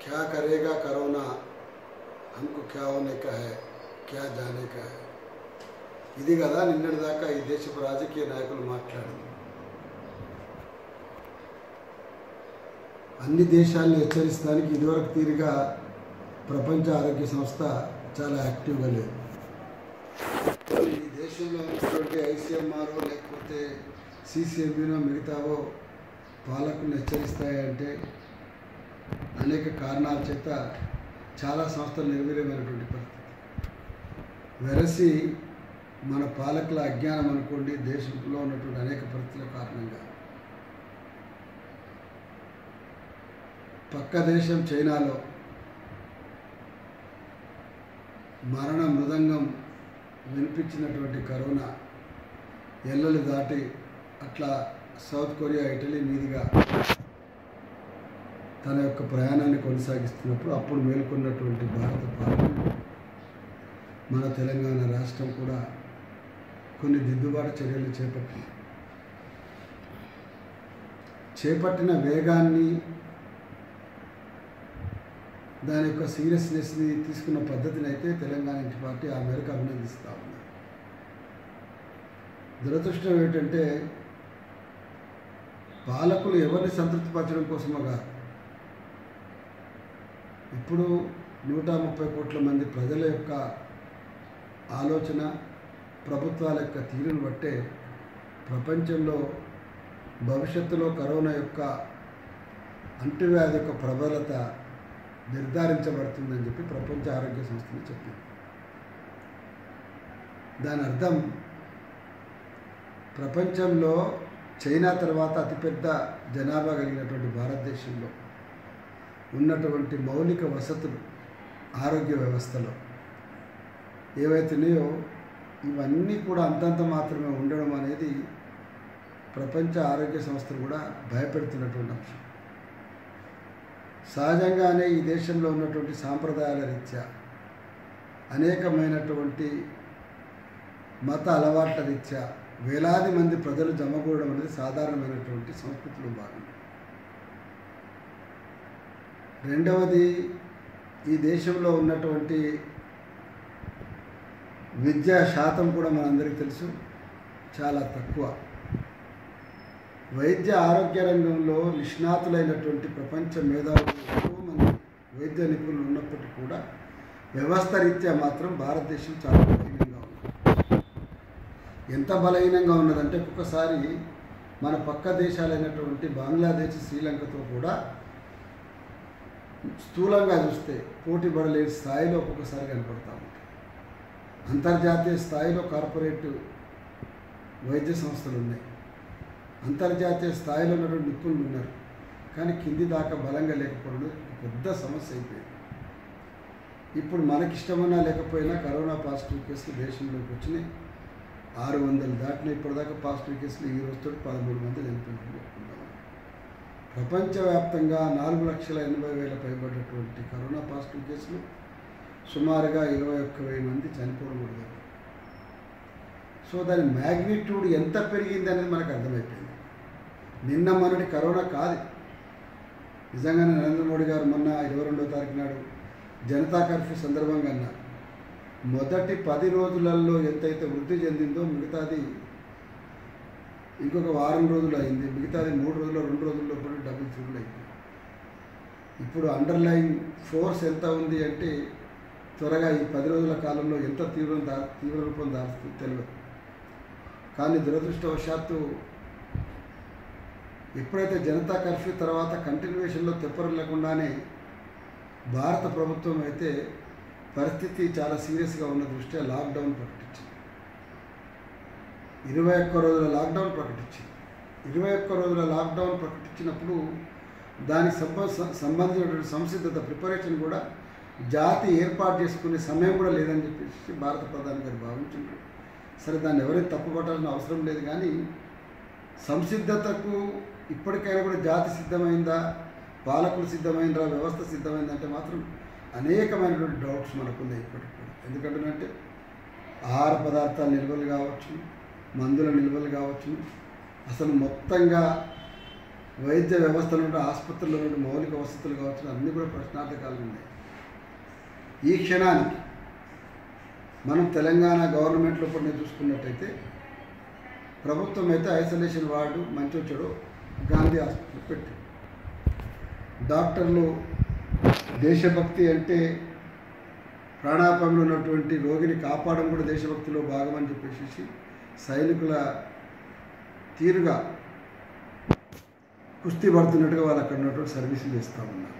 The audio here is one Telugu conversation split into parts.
क्या करेगा करोना हमको क्या होने का है क्या जाने का है ఇది కదా నిన్నటి దాకా ఈ దేశపు రాజకీయ నాయకులు మాట్లాడింది అన్ని దేశాలను హెచ్చరించడానికి ఇదివరకు తీరుగా ప్రపంచ ఆరోగ్య సంస్థ చాలా యాక్టివ్గా లేదు ఈ దేశంలో ఉన్నటువంటి ఐసీఎంఆర్ లేకపోతే సిసిఎంబినో మిగతావో పాలకులను హెచ్చరిస్తాయంటే అనేక కారణాల చేత చాలా సంస్థలు నిర్వీర్యమైనటువంటి పరిస్థితి వెరసి మన పాలకుల అజ్ఞానం అనుకోండి దేశంలో ఉన్నటువంటి అనేక పరిస్థితుల కారణంగా పక్క దేశం చైనాలో మరణ మృదంగం వినిపించినటువంటి కరోనా ఎల్లలు దాటి అట్లా సౌత్ కొరియా ఇటలీ మీదుగా తన యొక్క ప్రయాణాన్ని కొనసాగిస్తున్నప్పుడు అప్పుడు మేల్కొన్నటువంటి భారత పాలకులు మన తెలంగాణ రాష్ట్రం కూడా కొన్ని దిద్దుబాటు చర్యలు చేపట్టింది చేపట్టిన వేగాన్ని దాని యొక్క సీరియస్నెస్ని తీసుకున్న పద్ధతిని అయితే తెలంగాణ ఇంటి పార్టీ ఆ మేరకు అభినందిస్తూ ఉంది దురదృష్టం ఏంటంటే పాలకులు ఎవరిని సంతృప్తిపరచడం కోసమో కాదు ఇప్పుడు నూట ముప్పై కోట్ల మంది ప్రజల యొక్క ఆలోచన ప్రభుత్వాల యొక్క తీరును బట్టే ప్రపంచంలో భవిష్యత్తులో కరోనా యొక్క అంటువ్యాధి యొక్క ప్రబలత నిర్ధారించబడుతుందని చెప్పి ప్రపంచ ఆరోగ్య సంస్థలు చెప్పింది దాని అర్థం ప్రపంచంలో చైనా తర్వాత అతిపెద్ద జనాభా కలిగినటువంటి భారతదేశంలో ఉన్నటువంటి మౌలిక వసతులు ఆరోగ్య వ్యవస్థలో ఏవైతున్నాయో ఇవన్నీ కూడా అంతంత మాత్రమే ఉండడం అనేది ప్రపంచ ఆరోగ్య సంస్థలు కూడా భయపెడుతున్నటువంటి అంశం సహజంగానే ఈ దేశంలో ఉన్నటువంటి సాంప్రదాయాల రీత్యా అనేకమైనటువంటి మత అలవాట్ల రీత్యా వేలాది మంది ప్రజలు జమకూడడం అనేది సాధారణమైనటువంటి సంస్కృతిలో భాగం రెండవది ఈ దేశంలో ఉన్నటువంటి విద్యా శాతం కూడా మనందరికీ తెలుసు చాలా తక్కువ వైద్య ఆరోగ్య రంగంలో నిష్ణాతులైనటువంటి ప్రపంచ మేధావులు ఎక్కువ మంది వైద్య నిపుణులు ఉన్నప్పటికీ కూడా వ్యవస్థ రీత్యా మాత్రం భారతదేశం చాలా బలహీనంగా ఉంది ఎంత బలహీనంగా ఉన్నదంటే ఒక్కొక్కసారి మన పక్క దేశాలైనటువంటి బంగ్లాదేశ్ శ్రీలంకతో కూడా స్థూలంగా చూస్తే పోటీ పడలేని స్థాయిలో ఒక్కొక్కసారి కనపడతా ఉంటాయి అంతర్జాతీయ స్థాయిలో కార్పొరేట్ వైద్య సంస్థలు ఉన్నాయి అంతర్జాతీయ స్థాయిలో ఉన్నటువంటి నిపుణులు ఉన్నారు కానీ కింది దాకా బలంగా లేకపోవడం పెద్ద సమస్య అయిపోయింది ఇప్పుడు మనకిష్టమన్నా లేకపోయినా కరోనా పాజిటివ్ కేసులు దేశంలోకి వచ్చినాయి ఆరు వందలు దాటిన ఇప్పటిదాకా పాజిటివ్ కేసులు ఈ రోజుతో పదమూడు మంది చనిపోయినట్టు చెప్పుకుంటాం ప్రపంచవ్యాప్తంగా నాలుగు లక్షల ఎనభై వేల పైబడినటువంటి కరోనా పాజిటివ్ కేసులు సుమారుగా ఇరవై ఒక్క వెయ్యి మంది చనిపోవడం కూడా జరిగింది సో దాని మ్యాగ్నిట్యూడ్ ఎంత పెరిగింది అనేది మనకు అర్థమైపోయింది నిన్న మొన్నటి కరోనా కాదు నిజంగానే నరేంద్ర మోడీ గారు మొన్న ఇరవై రెండో తారీఖు నాడు జనతా కర్ఫ్యూ సందర్భంగా అన్నారు మొదటి పది రోజులలో ఎంతైతే వృద్ధి చెందిందో మిగతాది ఇంకొక వారం రోజులు అయింది మిగతాది మూడు రోజులు రెండు రోజుల్లో కూడా డబుల్ త్రిబుల్ అయింది ఇప్పుడు అండర్లైన్ ఫోర్స్ ఎంత ఉంది అంటే త్వరగా ఈ పది రోజుల కాలంలో ఎంత తీవ్రం దా తీవ్ర రూపం దాల్స్తుందో తెలియదు కానీ దురదృష్టవశాత్తు ఎప్పుడైతే జనతా కర్ఫ్యూ తర్వాత కంటిన్యూషన్లో తెప్పరు లేకుండానే భారత ప్రభుత్వం అయితే పరిస్థితి చాలా సీరియస్గా ఉన్న దృష్ట్యా లాక్డౌన్ ప్రకటించింది ఇరవై ఒక్క రోజుల లాక్డౌన్ ప్రకటించింది ఇరవై ఒక్క రోజుల లాక్డౌన్ ప్రకటించినప్పుడు దానికి సంబ సంబంధించినటువంటి సంసిద్ధత ప్రిపరేషన్ కూడా జాతి ఏర్పాటు చేసుకునే సమయం కూడా లేదని చెప్పేసి భారత ప్రధాని గారు భావించారు సరే దాన్ని ఎవరైనా తప్పుపట్టాల్సిన అవసరం లేదు కానీ సంసిద్ధతకు ఇప్పటికైనా కూడా జాతి సిద్ధమైందా పాలకులు సిద్ధమైందా వ్యవస్థ సిద్ధమైందంటే మాత్రం అనేకమైనటువంటి డౌట్స్ మనకున్నాయి ఇప్పటికి కూడా ఎందుకంటే ఆహార పదార్థాల నిల్వలు కావచ్చు మందుల నిల్వలు కావచ్చు అసలు మొత్తంగా వైద్య వ్యవస్థలో ఉండే ఆసుపత్రుల్లో ఉండే మౌలిక వసతులు కావచ్చు అన్నీ కూడా ప్రశ్నార్థకాలు ఉన్నాయి ఈ క్షణానికి మనం తెలంగాణ గవర్నమెంట్లో కూడా నేను చూసుకున్నట్టయితే ప్రభుత్వం అయితే ఐసోలేషన్ వార్డు మంచి చెడు గాంధీ హాస్పిటల్ పెట్టి డాక్టర్లు దేశభక్తి అంటే ప్రాణాపాయంలో ఉన్నటువంటి రోగిని కాపాడడం కూడా దేశభక్తిలో భాగమని చెప్పేసి సైనికుల తీరుగా కుస్తీ పడుతున్నట్టుగా వాళ్ళు అక్కడ ఉన్నటువంటి సర్వీసులు చేస్తూ ఉన్నారు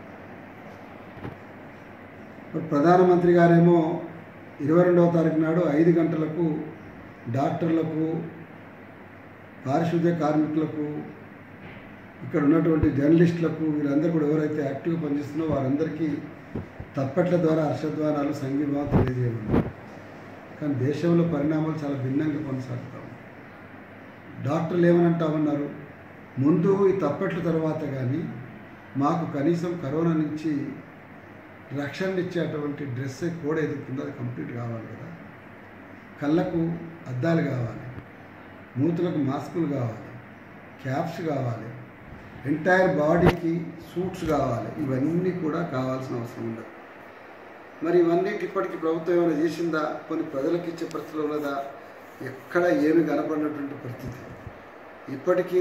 మరి ప్రధానమంత్రి గారేమో ఇరవై రెండవ తారీఖు నాడు ఐదు గంటలకు డాక్టర్లకు పారిశుద్ధ్య కార్మికులకు ఇక్కడ ఉన్నటువంటి జర్నలిస్టులకు వీరందరూ కూడా ఎవరైతే యాక్టివ్గా పనిచేస్తున్నారో వారందరికీ తప్పట్ల ద్వారా హర్షధ్వానాలు సంఘీభావం తెలియజేయమన్నారు కానీ దేశంలో పరిణామాలు చాలా భిన్నంగా కొనసాగుతాం డాక్టర్లు ఏమని అంటా ఉన్నారు ముందు ఈ తప్పట్ల తర్వాత కానీ మాకు కనీసం కరోనా నుంచి రక్షణ ఇచ్చేటువంటి డ్రెస్ కోడ్ ఎదుగుతుందో అది కంప్లీట్ కావాలి కదా కళ్ళకు అద్దాలు కావాలి మూతులకు మాస్కులు కావాలి క్యాప్స్ కావాలి ఎంటైర్ బాడీకి సూట్స్ కావాలి ఇవన్నీ కూడా కావాల్సిన అవసరం ఉండదు మరి ఇవన్నిటి ఇప్పటికీ ప్రభుత్వం ఏమైనా చేసిందా కొన్ని ప్రజలకు ఇచ్చే పరిస్థితులు ఉన్నదా ఎక్కడ ఏమి కనపడినటువంటి పరిస్థితి ఇప్పటికీ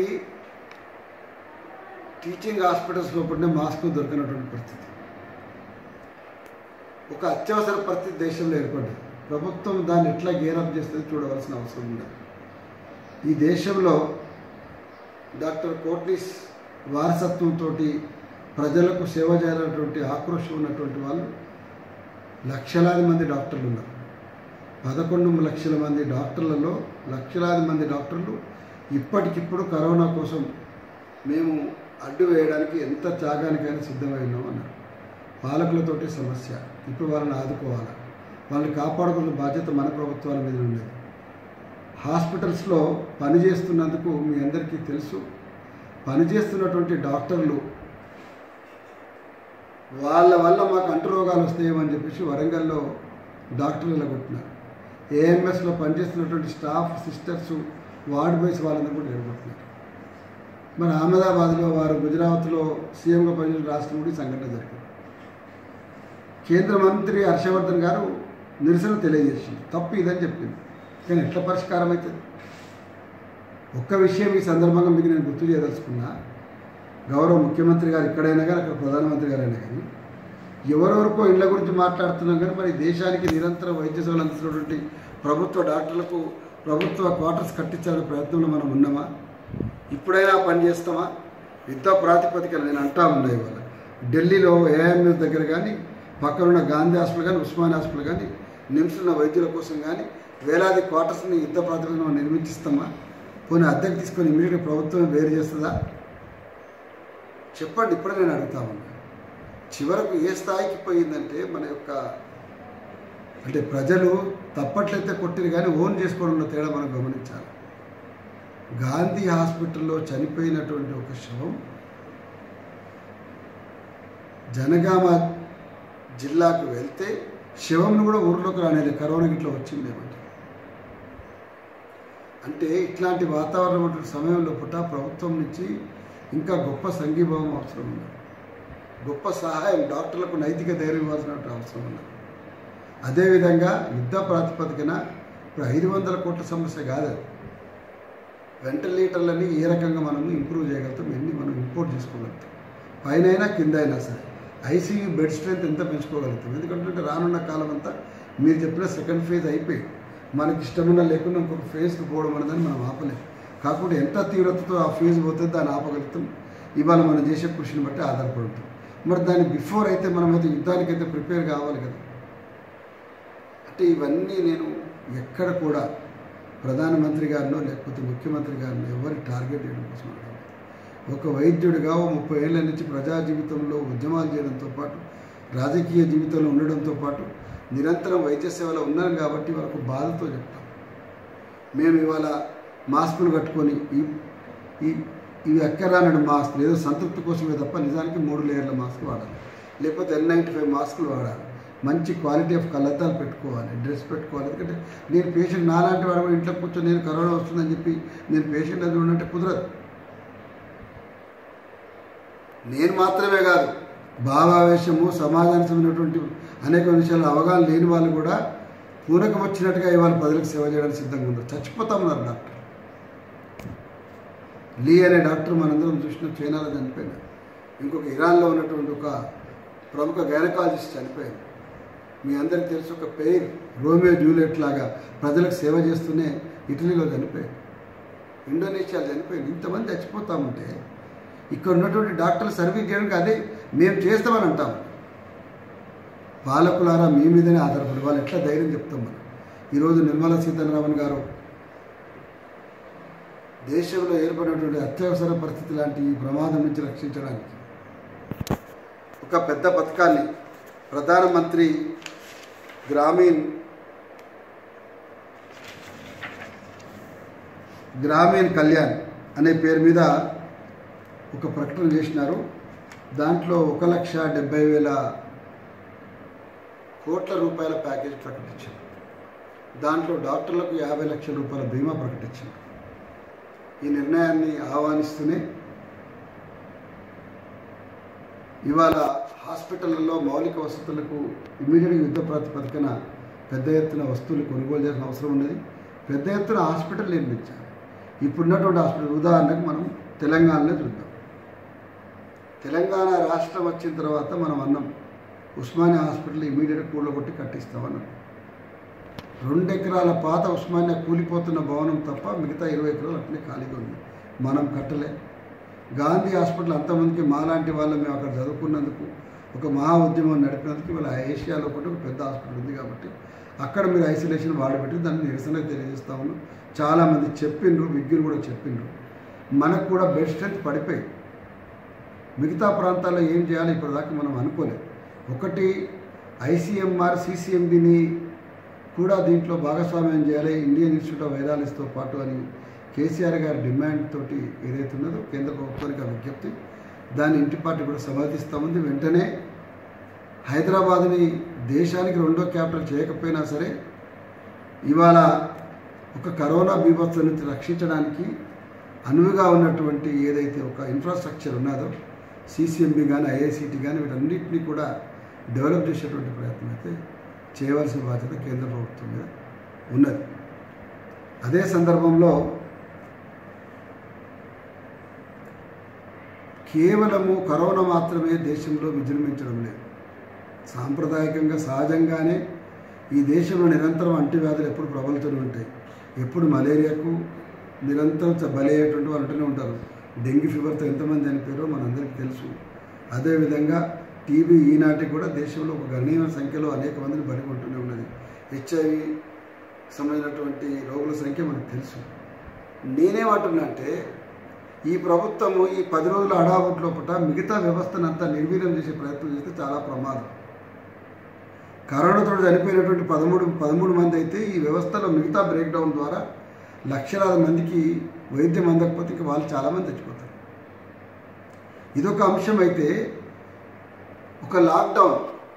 టీచింగ్ హాస్పిటల్స్ లోపలనే మాస్క్ దొరికినటువంటి పరిస్థితి ఒక అత్యవసర పరిస్థితి దేశంలో ఏర్పడింది ప్రభుత్వం దాన్ని ఎట్లా గేరప్ చేస్తుంది చూడవలసిన అవసరం ఉంది ఈ దేశంలో డాక్టర్ కోట్లీస్ వారసత్వంతో ప్రజలకు సేవ చేయాలన్నటువంటి ఆక్రోషం ఉన్నటువంటి వాళ్ళు లక్షలాది మంది డాక్టర్లు ఉన్నారు పదకొండు లక్షల మంది డాక్టర్లలో లక్షలాది మంది డాక్టర్లు ఇప్పటికిప్పుడు కరోనా కోసం మేము అడ్డు వేయడానికి ఎంత త్యాగానికైనా సిద్ధమైనాం అన్నారు పాలకులతోటి సమస్య ఇప్పుడు వాళ్ళని ఆదుకోవాలి వాళ్ళని కాపాడుకున్న బాధ్యత మన ప్రభుత్వాల మీద ఉండేది హాస్పిటల్స్లో పనిచేస్తున్నందుకు మీ అందరికీ తెలుసు పనిచేస్తున్నటువంటి డాక్టర్లు వాళ్ళ వల్ల మాకు అంటురోగాలు వస్తాయేమని చెప్పేసి వరంగల్లో డాక్టర్లు నిలబెట్టినారు ఏఎంఎస్లో పనిచేస్తున్నటువంటి స్టాఫ్ సిస్టర్స్ వార్డ్ బాయ్స్ వాళ్ళందరూ కూడా నిలబెట్టినారు మరి అహ్మదాబాద్లో వారు గుజరాత్లో సీఎంగా పనిచేసిన రాష్ట్రం కూడా ఈ సంఘటన జరిగింది కేంద్ర మంత్రి హర్షవర్ధన్ గారు నిరసన తెలియజేసింది తప్పు ఇదని చెప్పింది కానీ ఎట్లా పరిష్కారం అవుతుంది ఒక్క విషయం ఈ సందర్భంగా మీకు నేను గుర్తు చేయదలుచుకున్నా గౌరవ ముఖ్యమంత్రి గారు ఇక్కడైనా కానీ అక్కడ ప్రధానమంత్రి గారైనా కానీ ఎవరెవరికో ఇళ్ళ గురించి మాట్లాడుతున్నాం కానీ మరి దేశానికి నిరంతరం వైద్య సేవలు అందిస్తున్నటువంటి ప్రభుత్వ డాక్టర్లకు ప్రభుత్వ క్వార్టర్స్ కట్టించాలనే ప్రయత్నంలో మనం ఉన్నామా ఇప్పుడైనా పని చేస్తామా యుద్ధ ప్రాతిపదికన నేను అంటా ఉన్నా ఇవాళ ఢిల్లీలో ఏఎంఎస్ దగ్గర కానీ పక్కనున్న గాంధీ హాస్పిటల్ కానీ ఉస్మాన్ హాస్పిటల్ కానీ నిమ్స్లున్న వైద్యుల కోసం కానీ వేలాది క్వార్టర్స్ని యుద్ధ ప్రాతిపదికన మనం నిర్మించిస్తామా పోనీ అద్దెకు తీసుకొని ఇమీడియట్గా ప్రభుత్వం వేరు చేస్తుందా చెప్పండి ఇప్పుడే నేను అడుగుతా ఉన్నా చివరకు ఏ స్థాయికి పోయిందంటే మన యొక్క అంటే ప్రజలు తప్పట్లయితే కొట్టిరు కానీ ఓన్ చేసుకోవడంలో తేడా మనం గమనించాలి గాంధీ హాస్పిటల్లో చనిపోయినటువంటి ఒక శవం జనగామ జిల్లాకు వెళ్తే శవంను కూడా ఊర్లోకి రానేది కరోనా గిట్లా వచ్చిందేమంటే అంటే ఇట్లాంటి వాతావరణం ఉన్నటువంటి సమయంలో పుట్ట ప్రభుత్వం నుంచి ఇంకా గొప్ప సంఘీభావం అవసరం ఉంది గొప్ప సహాయం డాక్టర్లకు నైతిక ధైర్యం ఇవ్వాల్సిన అవసరం ఉంది అదేవిధంగా యుద్ధ ప్రాతిపదికన ఇప్పుడు ఐదు వందల కోట్ల సమస్య కాదు అది వెంటిలేటర్లని ఏ రకంగా మనము ఇంప్రూవ్ చేయగలుగుతాం ఎన్ని మనం ఇంపోర్ట్ చేసుకోగలుగుతాం పైన అయినా కింద అయినా సరే ఐసీయూ బెడ్ స్ట్రెంత్ ఎంత పెంచుకోగలుగుతాం ఎందుకంటే రానున్న కాలం అంతా మీరు చెప్పిన సెకండ్ ఫేజ్ అయిపోయి మనకి ఇష్టమున్నా లేకుండా ఇంకొక ఫేజ్కి పోవడం అనేదని మనం ఆపలేం కాకుండా ఎంత తీవ్రతతో ఆ ఫేజ్ పోతే దాన్ని ఆపగలుగుతాం ఇవాళ మనం చేసే కృషిని బట్టి ఆధారపడుతాం మరి దాని బిఫోర్ అయితే మనం అయితే యుద్ధానికైతే ప్రిపేర్ కావాలి కదా అంటే ఇవన్నీ నేను ఎక్కడ కూడా ప్రధానమంత్రి గారినో లేకపోతే ముఖ్యమంత్రి గారినో ఎవరి టార్గెట్ చేయడం కోసం అడగలేదు. ఒక వైద్యుడిగా ఓ ముప్పై ఏళ్ళ నుంచి ప్రజా జీవితంలో ఉద్యమాలు చేయడంతో పాటు రాజకీయ జీవితంలో ఉండడంతో పాటు నిరంతరం వైద్య సేవలో ఉన్నాను కాబట్టి వాళ్ళకు బాధతో చెప్తాం మేము ఇవాళ మాస్కులు కట్టుకొని ఈ ఈ ఇవి ఎక్కరానడు మాస్క్ ఏదో సంతృప్తి కోసమే తప్ప నిజానికి మూడు లేయర్ల మాస్క్ వాడాలి లేకపోతే ఎన్ నైంటీ ఫైవ్ మాస్కులు వాడాలి మంచి క్వాలిటీ ఆఫ్ కళ్ళద్దాలు పెట్టుకోవాలి డ్రెస్ పెట్టుకోవాలి ఎందుకంటే నేను పేషెంట్ నాలాంటి వాడు కూడా ఇంట్లో కూర్చొని నేను కరోనా వస్తుందని చెప్పి నేను పేషెంట్ అది ఉండంటే కుదరదు నేను మాత్రమే కాదు భావావేశము సమాజానికి సంబంధించినటువంటి అనేక విషయాలు అవగాహన లేని వాళ్ళు కూడా పూనకం వచ్చినట్టుగా ఇవాళ ప్రజలకు సేవ చేయడానికి సిద్ధంగా ఉన్నారు చచ్చిపోతామన్నారు డాక్టర్ లీ అనే డాక్టర్ మనందరం చూసిన చైనాలో చనిపోయినారు ఇంకొక ఇరాన్లో ఉన్నటువంటి ఒక ప్రముఖ గైనకాలజిస్ట్ చనిపోయారు మీ అందరికీ తెలుసు ఒక పేరు రోమియో జూలియట్ లాగా ప్రజలకు సేవ చేస్తూనే ఇటలీలో చనిపోయారు ఇండోనేషియాలో చనిపోయింది ఇంతమంది చచ్చిపోతామంటే ఇక్కడ ఉన్నటువంటి డాక్టర్లు సర్వీస్ చేయడానికి అదే మేము చేస్తామని అంటాం పాలకులారా మీ మీదనే ఆధారపడి వాళ్ళు ఎట్లా ధైర్యం చెప్తాం మనం ఈరోజు నిర్మలా సీతారామన్ గారు దేశంలో ఏర్పడినటువంటి అత్యవసర పరిస్థితి లాంటి ఈ ప్రమాదం నుంచి రక్షించడానికి ఒక పెద్ద పథకాన్ని ప్రధానమంత్రి గ్రామీణ్ గ్రామీణ్ కళ్యాణ్ అనే పేరు మీద ఒక ప్రకటన చేసినారు దాంట్లో ఒక లక్ష డెబ్బై వేల కోట్ల రూపాయల ప్యాకేజ్ ప్రకటించారు దాంట్లో డాక్టర్లకు యాభై లక్షల రూపాయల బీమా ప్రకటించారు ఈ నిర్ణయాన్ని ఆహ్వానిస్తూనే ఇవాళ హాస్పిటళ్లలో మౌలిక వసతులకు ఇమీడియట్గా యుద్ధ ప్రాతిపదికన పెద్ద ఎత్తున వస్తువులు కొనుగోలు చేయాల్సిన అవసరం ఉన్నది పెద్ద ఎత్తున హాస్పిటల్ నిర్మించాలి ఇప్పుడున్నటువంటి హాస్పిటల్ ఉదాహరణకు మనం తెలంగాణలో చూద్దాం తెలంగాణ రాష్ట్రం వచ్చిన తర్వాత మనం అన్నాం ఉస్మానియా హాస్పిటల్ ఇమీడియట్గా కూలగొట్టి కట్టిస్తామన్నాం రెండు ఎకరాల పాత ఉస్మానియా కూలిపోతున్న భవనం తప్ప మిగతా ఇరవై ఎకరాలు అట్లనే ఖాళీగా ఉంది మనం కట్టలే గాంధీ హాస్పిటల్ అంతమందికి మాలాంటి వాళ్ళు మేము అక్కడ చదువుకున్నందుకు ఒక మహా ఉద్యమం నడిపినందుకు ఇవాళ ఏషియాలో కూడా ఒక పెద్ద హాస్పిటల్ ఉంది కాబట్టి అక్కడ మీరు ఐసోలేషన్ వాడబెట్టి దాన్ని నిరసన తెలియజేస్తా ఉన్నాం చాలామంది చెప్పిండ్రు విజ్ఞులు కూడా చెప్పిండ్రు మనకు కూడా బెడ్ స్ట్రెంత్ పడిపోయి మిగతా ప్రాంతాల్లో ఏం చేయాలి ఇప్పటిదాకా మనం అనుకోలేదు ఒకటి ఐసీఎంఆర్ సిసిఎంబిని కూడా దీంట్లో భాగస్వామ్యం చేయాలి ఇండియన్ ఇన్స్టిట్యూట్ ఆఫ్ వైరాలజీతో పాటు అని కేసీఆర్ గారి డిమాండ్ తోటి ఏదైతే ఉన్నదో కేంద్ర ప్రభుత్వానికి ఆ విజ్ఞప్తి దాన్ని ఇంటి పార్టీ కూడా సమర్థిస్తూ ఉంది వెంటనే హైదరాబాద్ని దేశానికి రెండో క్యాపిటల్ చేయకపోయినా సరే ఇవాళ ఒక కరోనా బీభత్సం నుంచి రక్షించడానికి అనువుగా ఉన్నటువంటి ఏదైతే ఒక ఇన్ఫ్రాస్ట్రక్చర్ ఉన్నదో సిసిఎంబి కానీ ఐఐసిటి కానీ వీటన్నిటినీ కూడా డెవలప్ చేసేటువంటి ప్రయత్నం అయితే చేయవలసిన బాధ్యత కేంద్ర ప్రభుత్వం మీద ఉన్నది అదే సందర్భంలో కేవలము కరోనా మాత్రమే దేశంలో విజృంభించడం లేదు సాంప్రదాయకంగా సహజంగానే ఈ దేశంలో నిరంతరం అంటువ్యాధులు ఎప్పుడు ప్రబలుతూనే ఉంటాయి ఎప్పుడు మలేరియాకు నిరంతరం చ- బలయ్యేటువంటి వాళ్ళు అంటూనే ఉంటారు డెంగ్యూ ఫీవర్తో ఎంతమంది చనిపోయారో మనందరికీ తెలుసు అదేవిధంగా టీబీ ఈనాటికి కూడా దేశంలో ఒక గణనీయమైన సంఖ్యలో అనేక మందిని బలి ఉంటూనే ఉన్నది హెచ్ఐవి సంబంధించినటువంటి రోగుల సంఖ్య మనకు తెలుసు నేనేమంటున్నా అంటే ఈ ప్రభుత్వము ఈ పది రోజుల అడావుట్ లోపల మిగతా వ్యవస్థను అంతా నిర్వీర్యం చేసే ప్రయత్నం చేస్తే చాలా ప్రమాదం కరోనాతో చనిపోయినటువంటి పదమూడు పదమూడు మంది అయితే ఈ వ్యవస్థలో మిగతా బ్రేక్ డౌన్ ద్వారా లక్షలాది మందికి వైద్యం అందకపోతే ఇంక వాళ్ళు చాలామంది చచ్చిపోతారు ఇదొక అంశం అయితే ఒక లాక్డౌన్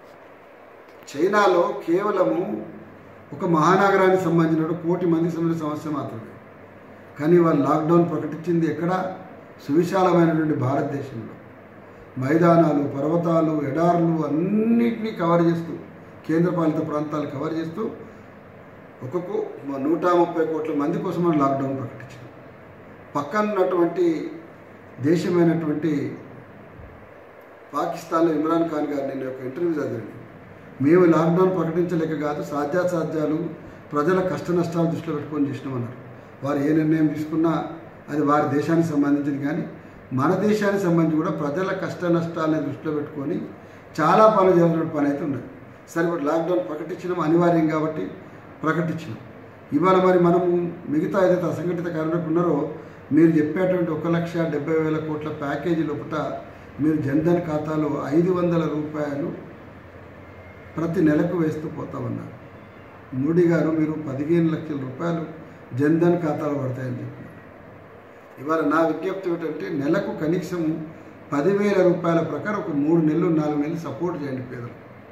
చైనాలో కేవలము ఒక మహానగరానికి సంబంధించిన కోటి మందికి సంబంధించిన సమస్య మాత్రమే కానీ వాళ్ళు లాక్డౌన్ ప్రకటించింది ఎక్కడ సువిశాలమైనటువంటి భారతదేశంలో మైదానాలు పర్వతాలు ఎడార్లు అన్నిటినీ కవర్ చేస్తూ కేంద్రపాలిత ప్రాంతాలు కవర్ చేస్తూ ఒక్కొక్క నూట ముప్పై కోట్ల మంది కోసం మనం లాక్డౌన్ ప్రకటించాం పక్కన ఉన్నటువంటి దేశమైనటువంటి పాకిస్తాన్లో ఇమ్రాన్ ఖాన్ గారు నేను ఒక ఇంటర్వ్యూ చదివాను మేము లాక్డౌన్ ప్రకటించలేక కాదు సాధ్యాసాధ్యాలు ప్రజల కష్ట నష్టాలు దృష్టిలో పెట్టుకొని చేసినామన్నారు వారు ఏ నిర్ణయం తీసుకున్నా అది వారి దేశానికి సంబంధించింది కానీ మన దేశానికి సంబంధించి కూడా ప్రజల కష్ట నష్టాలని దృష్టిలో పెట్టుకొని చాలా పనులు చేయాల్సిన పని అయితే ఉన్నది సరే ఇప్పుడు లాక్డౌన్ ప్రకటించడం అనివార్యం కాబట్టి ప్రకటించినాం ఇవాళ మరి మనము మిగతా ఏదైతే అసంఘటిత కార్మికులు ఉన్నారో మీరు చెప్పేటువంటి ఒక లక్ష డెబ్బై వేల కోట్ల ప్యాకేజీ లోపల మీరు జన్ధన్ ఖాతాలో ఐదు వందల రూపాయలు ప్రతి నెలకు వేస్తూ పోతామన్నారు మోడీ గారు మీరు పదిహేను లక్షల రూపాయలు జన్ధన్ ఖాతాలో పడతాయని చెప్పారు ఇవాళ నా విజ్ఞప్తి ఏమిటంటే నెలకు కనీసం పదివేల రూపాయల ప్రకారం ఒక మూడు నెలలు నాలుగు నెలలు సపోర్ట్ చేయండి పేదలు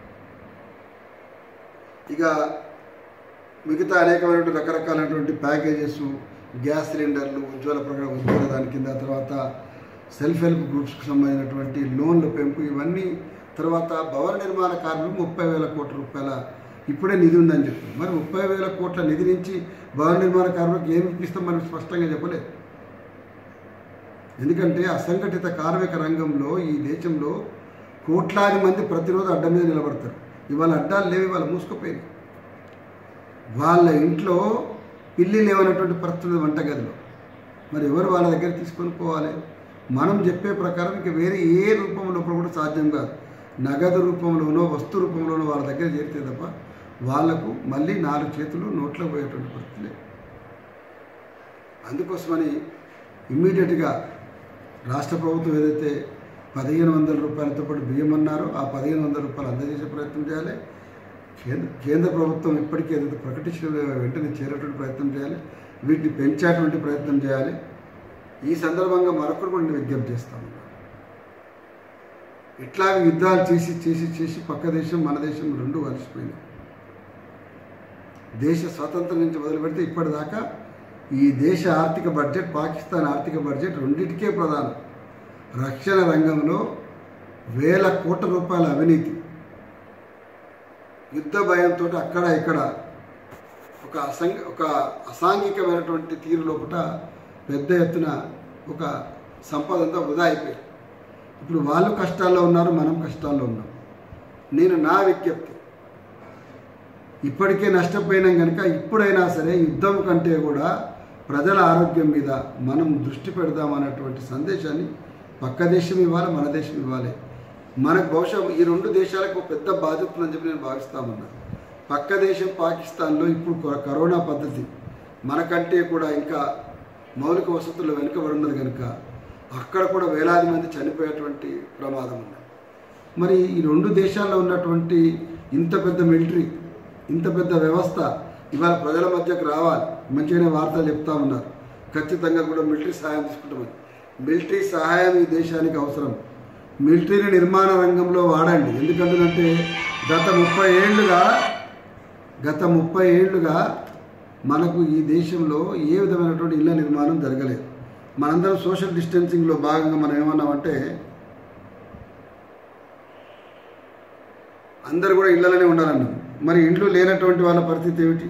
ఇక మిగతా అనేకమైనటువంటి రకరకాలైనటువంటి ప్యాకేజెస్ గ్యాస్ సిలిండర్లు ఉజ్వల ప్రకారం ఉజ్వల దాని కింద తర్వాత సెల్ఫ్ హెల్ప్ గ్రూప్స్కి సంబంధించినటువంటి లోన్ల పెంపు ఇవన్నీ తర్వాత భవన నిర్మాణ కార్మికులు ముప్పై వేల కోట్ల రూపాయల ఇప్పుడే నిధి ఉందని చెప్పి మరి ముప్పై వేల కోట్ల నిధి నుంచి భవన నిర్మాణ కార్మికులకు ఏమి ఇప్పిస్తాం మనం స్పష్టంగా చెప్పలేదు ఎందుకంటే అసంఘటిత కార్మిక రంగంలో ఈ దేశంలో కోట్లాది మంది ప్రతిరోజు అడ్డ మీద నిలబడతారు ఇవాళ అడ్డాలు లేవు ఇవాళ మూసుకుపోయింది వాళ్ళ ఇంట్లో పిల్లి లేవనటువంటి పరిస్థితి వంటగదిలో మరి ఎవరు వాళ్ళ దగ్గర తీసుకొని పోవాలి మనం చెప్పే ప్రకారం ఇక వేరే ఏ రూపంలో కూడా సాధ్యం కాదు నగదు రూపంలోనో వస్తు రూపంలోనో వాళ్ళ దగ్గర చేరితే తప్ప వాళ్లకు మళ్ళీ నాలుగు చేతులు నోట్లో పోయేటువంటి పరిస్థితి లేదు అందుకోసమని ఇమ్మీడియట్గా రాష్ట్ర ప్రభుత్వం ఏదైతే పదిహేను వందల రూపాయలతో పాటు బియ్యం అన్నారో ఆ పదిహేను వందల రూపాయలు అందజేసే ప్రయత్నం చేయాలి కేంద్ర కేంద్ర ప్రభుత్వం ఇప్పటికే ఏదైతే ప్రకటించిన వెంటనే చేరేటువంటి ప్రయత్నం చేయాలి వీటిని పెంచేటువంటి ప్రయత్నం చేయాలి ఈ సందర్భంగా మరొకరు కూడా నేను విజ్ఞప్తి చేస్తాను ఇట్లాగే యుద్ధాలు చేసి చేసి చేసి పక్క దేశం మన దేశం రెండు కలిసిపోయినాయి దేశ స్వాతంత్రం నుంచి మొదలు పెడితే ఇప్పటిదాకా ఈ దేశ ఆర్థిక బడ్జెట్ పాకిస్తాన్ ఆర్థిక బడ్జెట్ రెండింటికే ప్రధానం రక్షణ రంగంలో వేల కోట్ల రూపాయల అవినీతి యుద్ధ భయంతో అక్కడ ఇక్కడ ఒక అసంఘ ఒక అసాంఘికమైనటువంటి తీరు లోపల పెద్ద ఎత్తున ఒక సంపద అంతా వృధా అయిపోయింది ఇప్పుడు వాళ్ళు కష్టాల్లో ఉన్నారు మనం కష్టాల్లో ఉన్నాం నేను నా విజ్ఞప్తి ఇప్పటికే నష్టపోయినాం కనుక ఇప్పుడైనా సరే యుద్ధం కంటే కూడా ప్రజల ఆరోగ్యం మీద మనం దృష్టి పెడదాం అన్నటువంటి సందేశాన్ని పక్క దేశం ఇవ్వాలి మన దేశం ఇవ్వాలి మనకు బహుశా ఈ రెండు దేశాలకు ఒక పెద్ద బాధ్యత ఉందని చెప్పి నేను భావిస్తామన్నా పక్క దేశం పాకిస్తాన్లో ఇప్పుడు కొ- కరోనా పద్ధతి మనకంటే కూడా ఇంకా మౌలిక వసతులు వెనుకబడి ఉన్నది కనుక అక్కడ కూడా వేలాది మంది చనిపోయేటువంటి ప్రమాదం ఉంది మరి ఈ రెండు దేశాల్లో ఉన్నటువంటి ఇంత పెద్ద మిలిటరీ ఇంత పెద్ద వ్యవస్థ ఇవాళ ప్రజల మధ్యకు రావాలి మంచిగానే వార్తలు చెప్తా ఉన్నారు ఖచ్చితంగా కూడా మిలిటరీ సహాయం తీసుకుంటామని మిలిటరీ సహాయం ఈ దేశానికి అవసరం మిలిటరీని నిర్మాణ రంగంలో వాడండి ఎందుకంటే గత ముప్పై ఏళ్ళుగా గత ముప్పై ఏళ్ళుగా మనకు ఈ దేశంలో ఏ విధమైనటువంటి ఇళ్ల నిర్మాణం జరగలేదు మనందరం సోషల్ డిస్టెన్సింగ్లో భాగంగా మనం ఏమన్నామంటే అందరు కూడా ఇళ్లలోనే ఉండాలన్నాం మరి ఇండ్లు లేనటువంటి వాళ్ళ పరిస్థితి ఏమిటి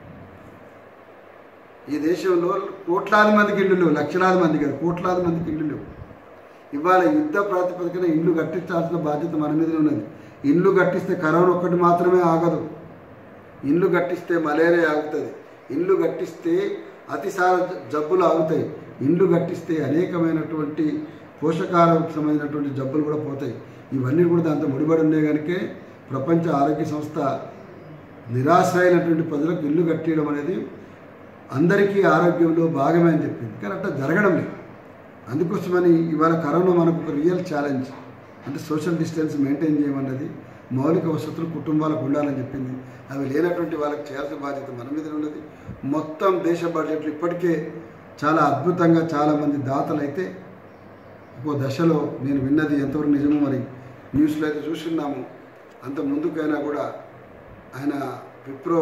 ఈ దేశంలో కోట్లాది మందికి ఇళ్ళు లేవు లక్షలాది మంది కాదు కోట్లాది మందికి ఇళ్ళు లేవు ఇవాళ యుద్ధ ప్రాతిపదికన ఇల్లు కట్టించాల్సిన బాధ్యత మన మీదనే ఉన్నది ఇల్లు కట్టిస్తే కరోనా ఒక్కటి మాత్రమే ఆగదు ఇల్లు కట్టిస్తే మలేరియా ఆగుతుంది ఇల్లు కట్టిస్తే అతిసార జబ్బులు ఆగుతాయి ఇల్లు కట్టిస్తే అనేకమైనటువంటి పోషకాలకు సంబంధించినటువంటి జబ్బులు కూడా పోతాయి ఇవన్నీ కూడా దాంతో ముడిపడి ఉన్నాయి కనుకే ప్రపంచ ఆరోగ్య సంస్థ నిరాశ్రయైనటువంటి ప్రజలకు ఇల్లు కట్టేయడం అనేది అందరికీ ఆరోగ్యంలో భాగమే అని చెప్పింది కానీ అట్లా జరగడం లేదు అందుకోసమని ఇవాళ కరోనా మనకు ఒక రియల్ ఛాలెంజ్ అంటే సోషల్ డిస్టెన్స్ మెయింటైన్ చేయమన్నది మౌలిక వసతులు కుటుంబాలకు ఉండాలని చెప్పింది అవి లేనటువంటి వాళ్ళకి చేయాల్సిన బాధ్యత మన మీద ఉన్నది మొత్తం దేశ బడ్జెట్లు ఇప్పటికే చాలా అద్భుతంగా చాలామంది దాతలు అయితే ఒక దశలో నేను విన్నది ఎంతవరకు నిజమో మరి న్యూస్లో అయితే చూస్తున్నాము అంత ముందుకైనా కూడా ఆయన విప్రో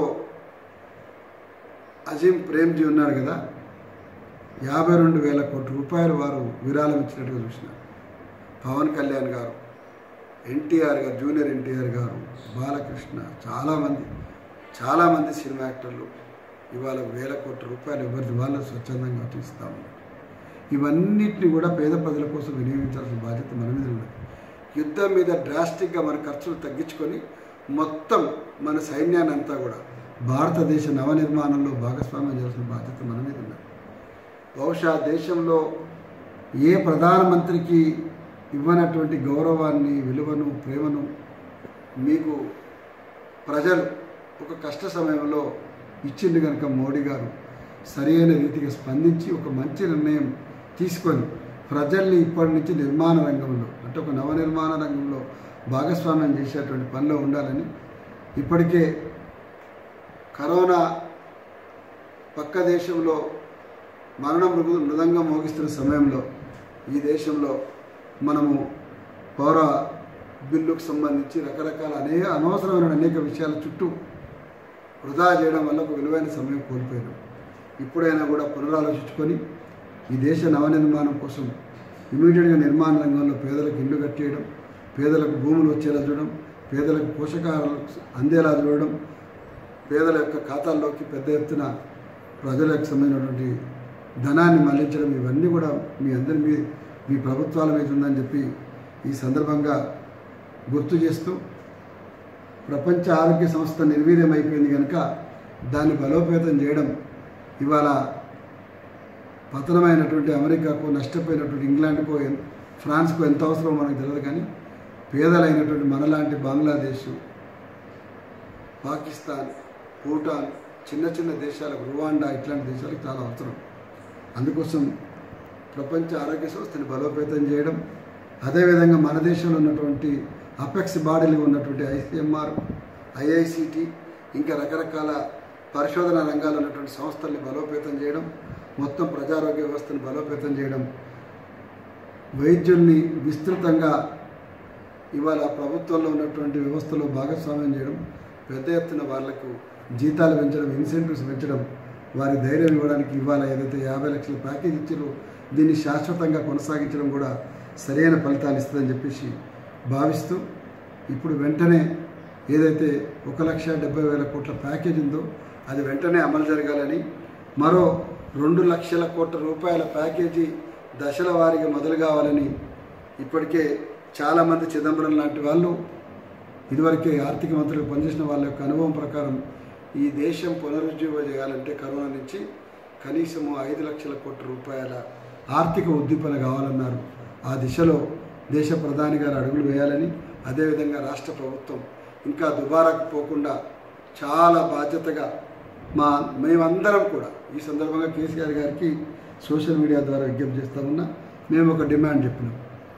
అజీం ప్రేమ్జీ ఉన్నాడు కదా యాభై రెండు వేల కోట్ల రూపాయలు వారు విరాళం ఇచ్చినట్టుగా చూసినారు పవన్ కళ్యాణ్ గారు ఎన్టీఆర్ గారు జూనియర్ ఎన్టీఆర్ గారు బాలకృష్ణ చాలామంది చాలామంది సినిమా యాక్టర్లు ఇవాళ వేల కోట్ల రూపాయలు ఎవరిది వాళ్ళు స్వచ్ఛందంగా తీస్తా ఉన్నారు ఇవన్నిటిని కూడా పేద ప్రజల కోసం వినియోగించాల్సిన బాధ్యత మన మీద ఉన్నది యుద్ధం మీద డ్రాస్టిక్గా మన ఖర్చులు తగ్గించుకొని మొత్తం మన సైన్యాన్ని అంతా కూడా భారతదేశ నవనిర్మాణంలో భాగస్వామ్యం చేయాల్సిన బాధ్యత మన మీద ఉన్నది బహుశా దేశంలో ఏ ప్రధానమంత్రికి ఇవ్వనటువంటి గౌరవాన్ని విలువను ప్రేమను మీకు ప్రజలు ఒక కష్ట సమయంలో ఇచ్చింది కనుక మోడీ గారు సరైన రీతిగా స్పందించి ఒక మంచి నిర్ణయం తీసుకొని ప్రజల్ని ఇప్పటి నుంచి నిర్మాణ రంగంలో అంటే ఒక నవనిర్మాణ రంగంలో భాగస్వామ్యం చేసేటువంటి పనిలో ఉండాలని ఇప్పటికే కరోనా పక్క దేశంలో మరణ మృగు మృదంగం మోగిస్తున్న సమయంలో ఈ దేశంలో మనము పౌర బిల్లుకు సంబంధించి రకరకాల అనేక అనవసరమైన అనేక విషయాల చుట్టూ వృధా చేయడం వల్ల ఒక విలువైన సమయం కోల్పోయాం ఇప్పుడైనా కూడా పునరాలోచించుకొని ఈ దేశ నవనిర్మాణం కోసం ఇమీడియట్గా నిర్మాణ రంగంలో పేదలకు ఇల్లు కట్టేయడం పేదలకు భూములు వచ్చేలా చూడడం పేదలకు పోషకాహారాలు అందేలా చూడడం పేదల యొక్క ఖాతాల్లోకి పెద్ద ఎత్తున ప్రజలకు సంబంధించినటువంటి ధనాన్ని మళ్లించడం ఇవన్నీ కూడా మీ అందరి మీ మీ ప్రభుత్వాల మీద ఉందని చెప్పి ఈ సందర్భంగా గుర్తు చేస్తూ ప్రపంచ ఆరోగ్య సంస్థ నిర్వీర్యం అయిపోయింది కనుక దాన్ని బలోపేతం చేయడం ఇవాళ పతనమైనటువంటి అమెరికాకు నష్టపోయినటువంటి ఇంగ్లాండ్కో ఎన్- ఫ్రాన్స్కో ఎంత అవసరమో మనకు తెలియదు కానీ పేదలైనటువంటి మనలాంటి బంగ్లాదేశ్ పాకిస్తాన్ భూటాన్ చిన్న చిన్న దేశాలకు రువాండా ఇట్లాంటి దేశాలకు చాలా అవసరం అందుకోసం ప్రపంచ ఆరోగ్య సంస్థని బలోపేతం చేయడం అదేవిధంగా మన దేశంలో ఉన్నటువంటి అపెక్స్ బాడీలు ఉన్నటువంటి ఐసీఎంఆర్ ఐఐసిటి ఇంకా రకరకాల పరిశోధన రంగాల్లో ఉన్నటువంటి సంస్థల్ని బలోపేతం చేయడం మొత్తం ప్రజారోగ్య వ్యవస్థను బలోపేతం చేయడం వైద్యుల్ని విస్తృతంగా ఇవాళ ప్రభుత్వంలో ఉన్నటువంటి వ్యవస్థలో భాగస్వామ్యం చేయడం పెద్ద ఎత్తున వాళ్లకు జీతాలు పెంచడం ఇన్సెంటివ్స్ పెంచడం వారి ధైర్యం ఇవ్వడానికి ఇవాళ ఏదైతే యాభై లక్షల ప్యాకేజ్ ఇచ్చారో దీన్ని శాశ్వతంగా కొనసాగించడం కూడా సరైన ఫలితాలు ఇస్తుందని చెప్పేసి భావిస్తూ ఇప్పుడు వెంటనే ఏదైతే ఒక లక్ష డెబ్బై వేల కోట్ల ప్యాకేజ్ ఉందో అది వెంటనే అమలు జరగాలని మరో రెండు లక్షల కోట్ల రూపాయల ప్యాకేజీ దశల వారీగా మొదలు కావాలని ఇప్పటికే చాలామంది చిదంబరం లాంటి వాళ్ళు ఇదివరకే ఆర్థిక మంత్రులు పనిచేసిన వాళ్ళ యొక్క అనుభవం ప్రకారం ఈ దేశం పునరుజ్జీవ చేయాలంటే కరోనా నుంచి కనీసము ఐదు లక్షల కోట్ల రూపాయల ఆర్థిక ఉద్దీపన కావాలన్నారు ఆ దిశలో దేశ ప్రధాని గారు అడుగులు వేయాలని అదేవిధంగా రాష్ట్ర ప్రభుత్వం ఇంకా దుబారాకు పోకుండా చాలా బాధ్యతగా మా మేమందరం కూడా ఈ సందర్భంగా కేసీఆర్ గారికి సోషల్ మీడియా ద్వారా విజ్ఞప్తి చేస్తా ఉన్నా మేము ఒక డిమాండ్ చెప్పినాం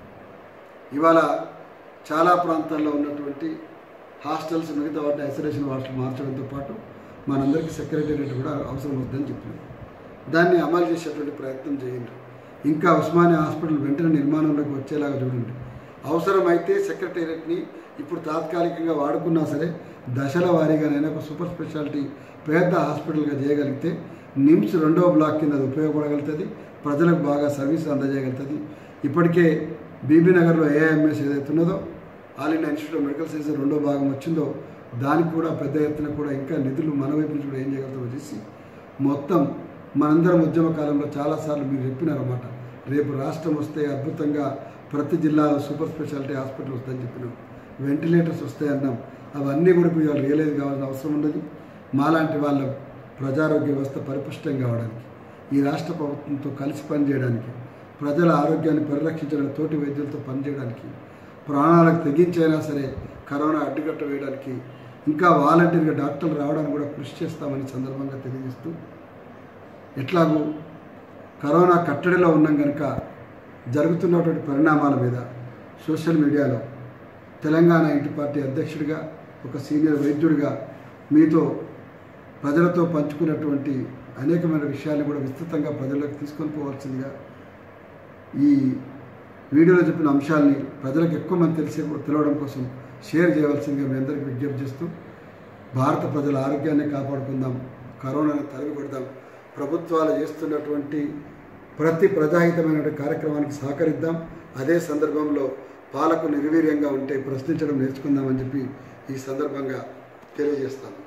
ఇవాళ చాలా ప్రాంతాల్లో ఉన్నటువంటి హాస్టల్స్ మిగతా వాటిని ఐసోలేషన్ హాస్టల్ మార్చడంతో పాటు మనందరికీ సెక్రటేరియట్ కూడా అవసరం అవుతుందని చెప్పినాం దాన్ని అమలు చేసేటువంటి ప్రయత్నం చేయండి ఇంకా ఉస్మానియా హాస్పిటల్ వెంటనే నిర్మాణంలోకి వచ్చేలాగా చూడండి అవసరమైతే సెక్రటేరియట్ని ఇప్పుడు తాత్కాలికంగా వాడుకున్నా సరే దశల వారీగానైనా ఒక సూపర్ స్పెషాలిటీ పెద్ద హాస్పిటల్గా చేయగలిగితే నిమ్స్ రెండవ బ్లాక్ కింద అది ఉపయోగపడగలుగుతుంది ప్రజలకు బాగా సర్వీస్ అందజేయగలుగుతుంది ఇప్పటికే బీబీ నగర్లో ఏఐఎంఎస్ ఏదైతే ఉన్నదో All India Institute of Medical Science రెండో భాగం వచ్చిందో దానికి కూడా పెద్ద ఎత్తున కూడా ఇంకా నిధులు మన వైపు నుంచి కూడా ఏం చేయగలుగుతామో చేసి మొత్తం మనందరం ఉద్యమ కాలంలో చాలాసార్లు మీరు చెప్పినారన్నమాట రేపు రాష్ట్రం వస్తే అద్భుతంగా ప్రతి జిల్లాలో సూపర్ స్పెషాలిటీ హాస్పిటల్ వస్తాయని చెప్పినాం వెంటిలేటర్స్ వస్తాయన్నాం అవన్నీ కూడా ఇప్పుడు ఇవాళ రియలైజ్ కావాల్సిన అవసరం ఉన్నది మాలాంటి వాళ్ళ ప్రజారోగ్య వ్యవస్థ పరిపుష్టం కావడానికి ఈ రాష్ట్ర ప్రభుత్వంతో కలిసి పనిచేయడానికి ప్రజల ఆరోగ్యాన్ని పరిరక్షించడానికి తోటి వైద్యులతో పనిచేయడానికి ప్రాణాలకు తెగించైనా సరే కరోనా అడ్డుకట్ట వేయడానికి ఇంకా వాలంటీర్గా డాక్టర్లు రావడానికి కూడా కృషి చేస్తామని సందర్భంగా తెలియజేస్తూ ఎట్లాగూ కరోనా కట్టడిలో ఉన్నాం కనుక జరుగుతున్నటువంటి పరిణామాల మీద సోషల్ మీడియాలో తెలంగాణ ఇంటి పార్టీ అధ్యక్షుడిగా ఒక సీనియర్ వైద్యుడిగా మీతో ప్రజలతో పంచుకున్నటువంటి అనేకమైన విషయాలను కూడా విస్తృతంగా ప్రజలకు తీసుకొని పోవాల్సిందిగా ఈ వీడియోలో చెప్పిన అంశాలని ప్రజలకు ఎక్కువ మంది తెలిసే తెలవడం కోసం షేర్ చేయవలసిందిగా మీ అందరికీ విజ్ఞప్తి చేస్తూ భారత ప్రజల ఆరోగ్యాన్ని కాపాడుకుందాం కరోనాను తరిమి కొడదాం ప్రభుత్వాలు చేస్తున్నటువంటి ప్రతి ప్రజాహితమైన కార్యక్రమానికి సహకరిద్దాం అదే సందర్భంలో పాలకు నిర్వీర్యంగా ఉంటే ప్రశ్నించడం నేర్చుకుందామని చెప్పి ఈ సందర్భంగా తెలియజేస్తాను